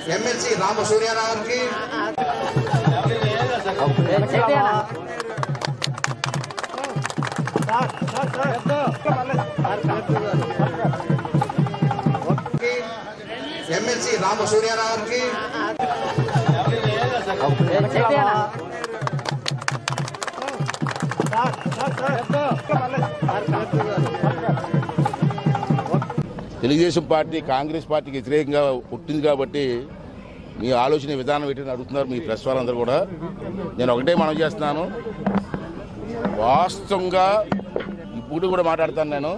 MLC Rama Suryarao గారికి MLC Rama Suryarao గారికి Telugu Desam party Congress పార్టీకి వ్యతిరేకంగా పుట్టింది కాబట్టి మీ ఆలోచన విధానం ఏంటని అడుగుతున్నారు మీ ప్రెస్ వాళ్ళందరూ కూడా నేను ఒకటే మనం చేస్తున్నాను వాస్తవంగా ఇప్పుడు కూడా మాట్లాడతాను నేను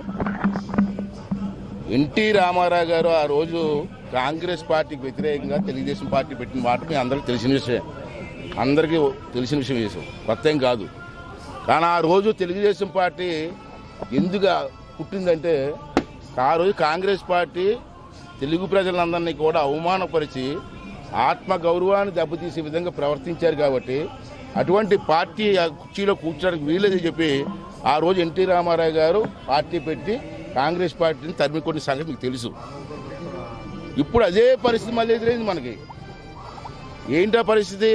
ఎన్టీ రామారావు గారు ఆ రోజు కాంగ్రెస్ పార్టీకి వ్యతిరేకంగా తెలుగుదేశం పార్టీ పెట్టిన మాట మీ అందరికీ తెలిసిన విషయం అందరికీ తెలిసిన విషయం విషయం కొత్త ఏం కాదు కానీ ఆ రోజు తెలుగుదేశం పార్టీ ఎందుకు పుట్టిందంటే ఆ రోజు కాంగ్రెస్ పార్టీ తెలుగు ప్రజలందరినీ కూడా అవమానపరిచి ఆత్మ గౌరవాన్ని దెబ్బతీసే విధంగా ప్రవర్తించారు కాబట్టి అటువంటి పార్టీ ఆ కుర్చీలో కూర్చోడానికి వీలేదని చెప్పి ఆ రోజు ఎన్టీ రామారావు గారు పార్టీ పెట్టి కాంగ్రెస్ పార్టీని తరిమి కొన్ని సంగతి మీకు తెలుసు ఇప్పుడు అదే పరిస్థితి మళ్ళీ ఎదురైంది మనకి ఏంటా పరిస్థితి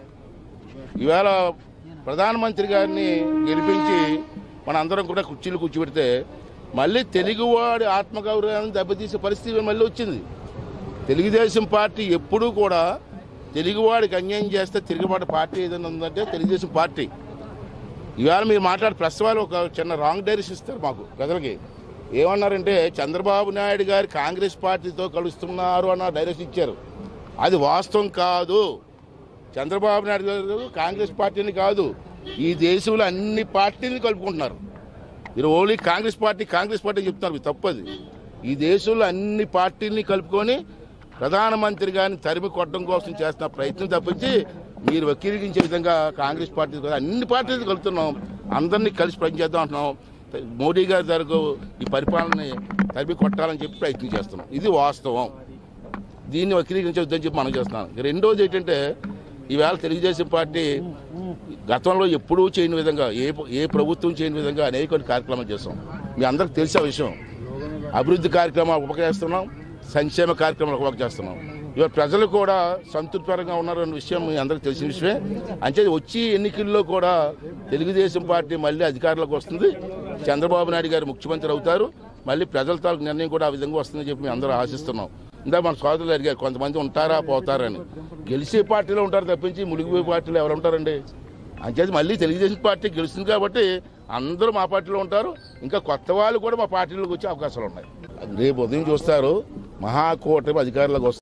ఇవాళ ప్రధానమంత్రి గారిని గెలిపించి మన అందరం కూడా కుర్చీలు కూర్చోబెడితే మళ్ళీ తెలుగువాడి ఆత్మగౌరవాన్ని దెబ్బతీసే పరిస్థితి మళ్ళీ వచ్చింది తెలుగుదేశం పార్టీ ఎప్పుడూ కూడా తెలుగువాడికి అన్యాయం చేస్తే తిరుగుబాటు పార్టీ ఏదైనా ఉందంటే తెలుగుదేశం పార్టీ ఇవాళ మీరు మాట్లాడే ప్రెస్ వాళ్ళు ఒక చిన్న రాంగ్ డైరెక్షన్ ఇస్తారు మాకు ప్రజలకి ఏమన్నారంటే చంద్రబాబు నాయుడు గారు కాంగ్రెస్ పార్టీతో కలుస్తున్నారు అన్న డైరెక్షన్ ఇచ్చారు అది వాస్తవం కాదు చంద్రబాబు నాయుడు గారు కాంగ్రెస్ పార్టీని కాదు ఈ దేశంలో అన్ని పార్టీని కలుపుకుంటున్నారు మీరు only Congress party Congress party చెప్తున్నారు ఇది తప్పది ఈ దేశంలో అన్ని పార్టీల్ని కలుపుకొని ప్రధానమంత్రి గారిని తరిమి కొట్టడం కోసం చేస్తున్న ప్రయత్నం తప్పించి మీరు వక్రీకరించే విధంగా కాంగ్రెస్ పార్టీ కాదు, అన్ని పార్టీలు కలుపుతున్నాం అందరినీ కలిసి పనిచేద్దాం అంటున్నాం మోడీ గారి దగ్గరకు ఈ పరిపాలనని తరిమి కొట్టాలని చెప్పి ప్రయత్నం చేస్తున్నాం ఇది వాస్తవం దీన్ని వక్రీకరించవద్దని చెప్పి మనం చేస్తున్నాం ఇక రెండోది ఏంటంటే ఈవేళ తెలుగుదేశం పార్టీ గతంలో ఎప్పుడూ చేయని విధంగా ఏ ఏ ప్రభుత్వం చేయని విధంగా అనేక కార్యక్రమాలు చేస్తాం మీ అందరికి తెలిసే విషయం అభివృద్ధి కార్యక్రమాలు ఒక చేస్తున్నాం సంక్షేమ కార్యక్రమాలు ఒక చేస్తున్నాం ఇవాళ ప్రజలు కూడా సంతృప్తికరంగా ఉన్నారన్న విషయం మీ అందరికి తెలిసిన విషయమే అంటే వచ్చి ఎన్నికల్లో కూడా తెలుగుదేశం పార్టీ మళ్ళీ అధికారంలోకి వస్తుంది చంద్రబాబు నాయుడు గారు ముఖ్యమంత్రి అవుతారు మళ్ళీ ప్రజల తాలూకు నిర్ణయం కూడా ఆ విధంగా వస్తుందని చెప్పి మేము అందరూ ఆశిస్తున్నాం ఇందా మన సోదరులు అడిగారు కొంతమంది ఉంటారా పోతారా అని గెలిచే పార్టీలో ఉంటారు తప్పించి మునిగిపోయే పార్టీలో ఎవరు ఉంటారండి అంచేది మళ్ళీ తెలుగుదేశం పార్టీ గెలుస్తుంది కాబట్టి అందరూ మా పార్టీలో ఉంటారు ఇంకా కొత్త వాళ్ళు కూడా మా పార్టీలోకి వచ్చే అవకాశాలు ఉన్నాయి రేపు ఉదయం చూస్తారు మహాకూటమి అధికారులకు వస్తారు